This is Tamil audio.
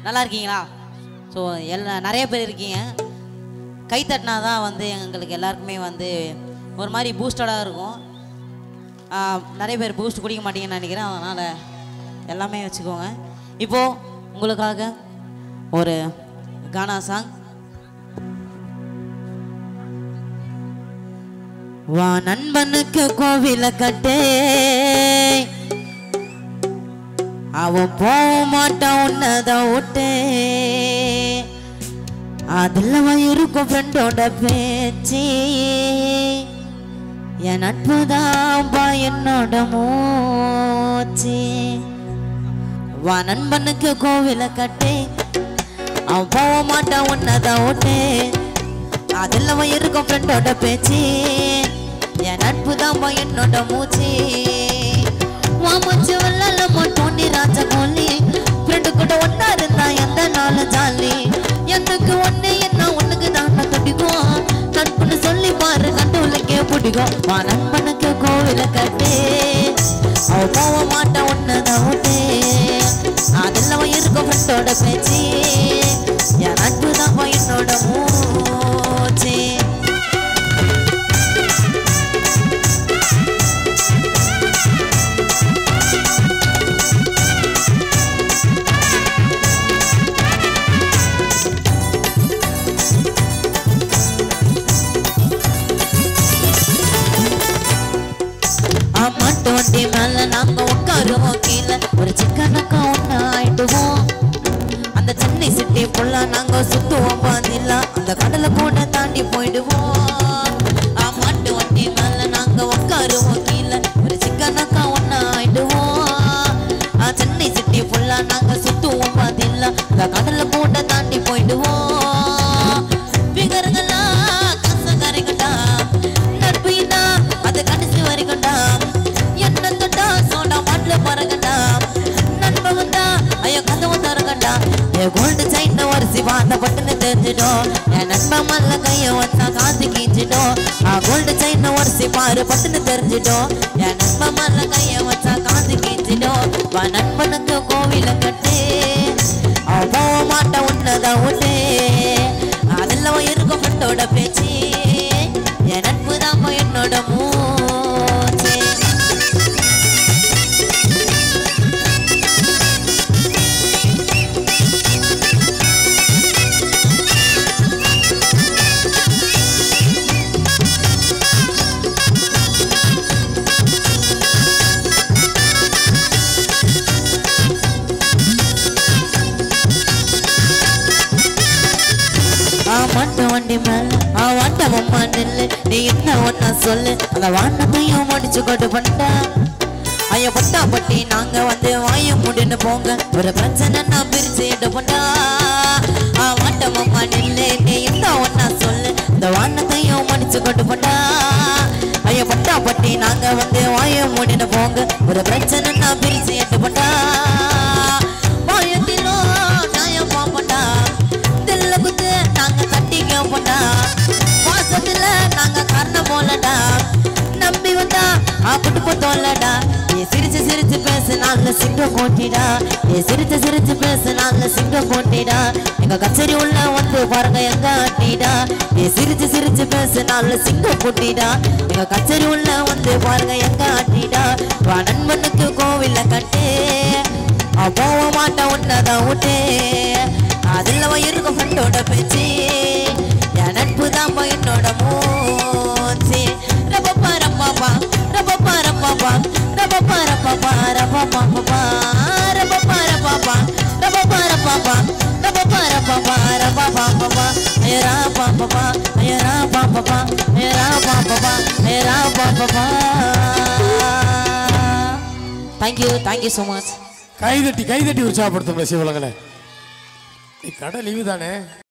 நல்லா இருக்கீங்களா ஸோ எல்லா நிறைய பேர் இருக்கீங்க கை தட்டினா தான் வந்து எங்களுக்கு எல்லாருக்குமே வந்து ஒரு மாதிரி பூஸ்டடாக இருக்கும் ஆ, நிறைய பேர் பூஸ்ட் குடிக்க மாட்டீங்கன்னு நினைக்கிறேன் அதனால் எல்லாமே வச்சுக்கோங்க இப்போது உங்களுக்காக ஒரு கானா சாங் வா நண்பனுக்கு கோவில கட்டே அவன் போக மாட்டான் உன்னதான் விட்டே அதுல இருக்கும் ஃப்ரெண்டோட பேச்சு என் நட்பு தான் என்னோட மூச்சு வா நண்பனுக்கு கோவில கட்டே அவன் போக மாட்டான் உன்னதான் விட்டே அதில் இருக்கும் ஃப்ரெண்டோட பேச்சு என் நட்பு தான் என்னோட மூச்சு மாமச்சு வல்லால மட்டும் நீ ராஜா கோலி ஃப்ரெண்டு கூட ஒன்னா இருந்தா எந்த நாளும் ஜாலி எனக்கு ஒண்ணு என்ன ஒண்ணுக்கு தான் துடிக்கும் நட்புன்னு சொல்லி பாரு கண்டுலக்கே பிடிக்கும் வா நண்பனுக்கு கோவில கட்டே அவ போக மாட்டான் ஒண்ணுதான் விட்டே அதெல்லாம் இருக்கும் ஃப்ரெண்டோட பேச்சு என் நட்பு தான் என்னோட மூச்சு மாட்டு வண்டி மேல நாங்க உட்காருவோம் கீழே ஒரு சிக்கனக்கா ஒண்ணு ஆயிடுவோம் அந்த சென்னை சிட்டி ஃபுல்லா நாங்க சுத்துவோம் பாதிலா அந்த கடலை கூட தாண்டி போயிடுவோம் ஆ, மாட்டு வண்டி மேல நாங்க உட்காருவோம் கீழே ஒரு சிக்கனக்கா ஒண்ணு ஆயிடுவோம் ஆ, சென்னை சிட்டி ஃபுல்லா நாங்க சுத்துவோம் பாதிலா அந்த கடலை கூட தாண்டி போயிடுவோம் பிகருங்களா கசகரைகட்டா நட்புனா அது கடைசி வரைக்கும்டா என்ன தொட்டா சோடா மாட்டுல பாருங்கடா நண்பன் தான் ஐயோ கதவு தரங்கடா என் கோல்டு சைன் வரிசி வாந்த பட்டுன்னு தெரிஞ்சிடும் என் நண்பன் மல்ல கைய வச்சா காத்து கீஞ்சிடும் ஆ கோல்டு சைன் வரிசி பாரு பட்டுன்னு தெரிஞ்சிடும் என் நண்பன் மல்ல கைய வச்சா காத்து கீஞ்சிடும் வா நண்பனுக்கு கோவில கட்டு அவன் போக மாட்டான் உன்னதான் விட்டு அதெல்லாம் இருக்கும் ஃப்ரெண்டோட பேச்சு என் நட்பு தான் என்னோட மூச்சு ஆ மாட்டு வண்டி மேல ஆ வாண்ட மம்மா நில்லு நீ என்ன ஒன்னா சொல்லு அந்த வாண்டத்தையும் முடிச்சு கொண்டு பண்ணா ஐயோ பட்டா பட்டி நாங்க வந்து வாய முடின்னு போங்க ஒரு பிரச்சனை நான் பிரிச்சு எடு பண்ணா ஆ வாண்ட மம்மா நில்லு நீ என்ன ஒன்னா சொல்லு இந்த வாண்டத்தையும் முடிச்சு கொண்டு பண்ணா ஐயோ பட்டா பட்டி நாங்க வந்து வாய முடின்னு போங்க ஒரு பிரச்சனை நான் பிரிச்சு எடு பண்ணா வாயத்திலோ நியாயம் பாப்பட்டா தில்ல குத்து நாங்க தட்டி கேப்போண்டா வாசத்துல நாங்க கர்ண போலடா நம்பி வந்தா அப்பட்டு போத்தோலடா ஏ சிரிச்சு சிரிச்சு பேசு நல்ல சிங்கம் போட்டிடா ஏ சிரிச்சு சிரிச்சு பேசு நல்ல சிங்கம் போட்டிடா எங்க கச்சேரி உள்ள வந்து பாருங்க எங்க ஆட்டிடா ஏ சிரிச்சு சிரிச்சு பேசு நல்ல சிங்கம் போட்டிடா எங்க கச்சேரி உள்ள வந்து பாருங்க எங்க ஆட்டிடா வா நண்பனுக்கு கோவில்ல கட்டு அவன் போக மாட்டான் உன்னதான் விட்டு அதில் இருக்கும் ஃப்ரெண்டோட பேச்சு என் நட்பு தான் என்னோட மூச்சு ரப்பா ரப்பாப்பா ரப்பா ரப்பாப்பா ரப்பா ரப்பாப்பா ரப்பா ரப்பா ரப்பா ரப்பா ரப்பாப்பா ரப்பா ரப்பாப்பா ரப்பா பாப்பா ஏரா பாப்பா ஏரா பாப்பா ஏரா பாப்பா ஏரா பாப்பா தேங்க்யூ தேங்க்யூ ஸோ மச் கைதட்டி கைதட்டி உற்சாகப்படுத்தும் சிவலங்களை நீ கடை லீவு தானே